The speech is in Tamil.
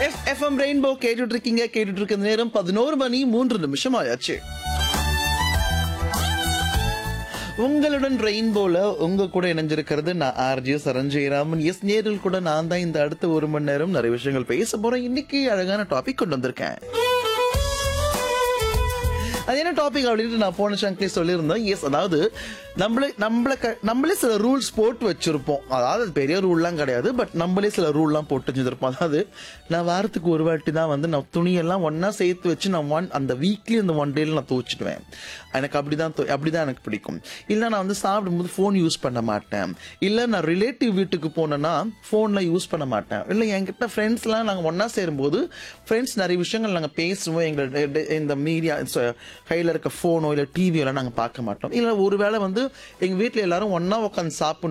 எஸ் எஃப்எம் ரெயின்போ கேட்டுட்டு இருக்கீங்க கேட்டுட்டு இருக்க நேரம் பதினோரு மணி மூன்று நிமிஷம் ஆயாச்சு உங்களுடன் ரெயின்போல உங்க கூட இணைஞ்சிருக்கிறது நான் ஆர்ஜி சரஞ்சயராமன் எஸ் நேரில் கூட நான் தான் இந்த அடுத்த ஒரு மணி நேரம் நிறைய விஷயங்கள் பேச போறேன் இன்னைக்கு அழகான டாபிக் கொண்டு வந்திருக்கேன் அது என்ன டாபிக் அப்படின்ட்டு நான் போன சங்கிலே சொல்லியிருந்தேன் எஸ் அதாவது நம்மளே நம்மள க- நம்மளே சில ரூல்ஸ் போட்டு வச்சிருப்போம் அதாவது அது பெரிய ரூல்லாம் கிடையாது பட் நம்மளே சில ரூல்லாம் போட்டு வச்சிருப்போம் அதாவது நான் வாரத்துக்கு ஒரு வாட்டி தான் வந்து நான் துணியெல்லாம் ஒண்ணா சேர்த்து வச்சு நான் ஒன் அந்த வீக்லி அந்த ஒன் டேல நான் துவச்சிடுவேன் எனக்கு அப்படிதான் தோ- அப்படிதான் எனக்கு பிடிக்கும் இல்ல நான் வந்து சாப்பிடும்போது ஃபோன் யூஸ் பண்ண மாட்டேன் இல்ல நான் ரிலேட்டிவ் வீட்டுக்கு போனேன்னா ஃபோன்ல யூஸ் பண்ண மாட்டேன் இல்ல என்கிட்ட ஃப்ரெண்ட்ஸ்லாம் நாங்க ஒண்ணா சேரும்போது ஃப்ரெண்ட்ஸ் நிறைய விஷயங்கள் நாங்க பேசுவோம் எங்க இந்த மீடியா கையில இருக்க ஃபோனோ இல்ல டிவியோ எல்லாம் நாங்க பார்க்க மாட்டோம் இல்ல ஒருவேளை வந்து எங்க வீட்ல எல்லாரும் ஒண்ணா உட்காந்து சாப்பிடணும்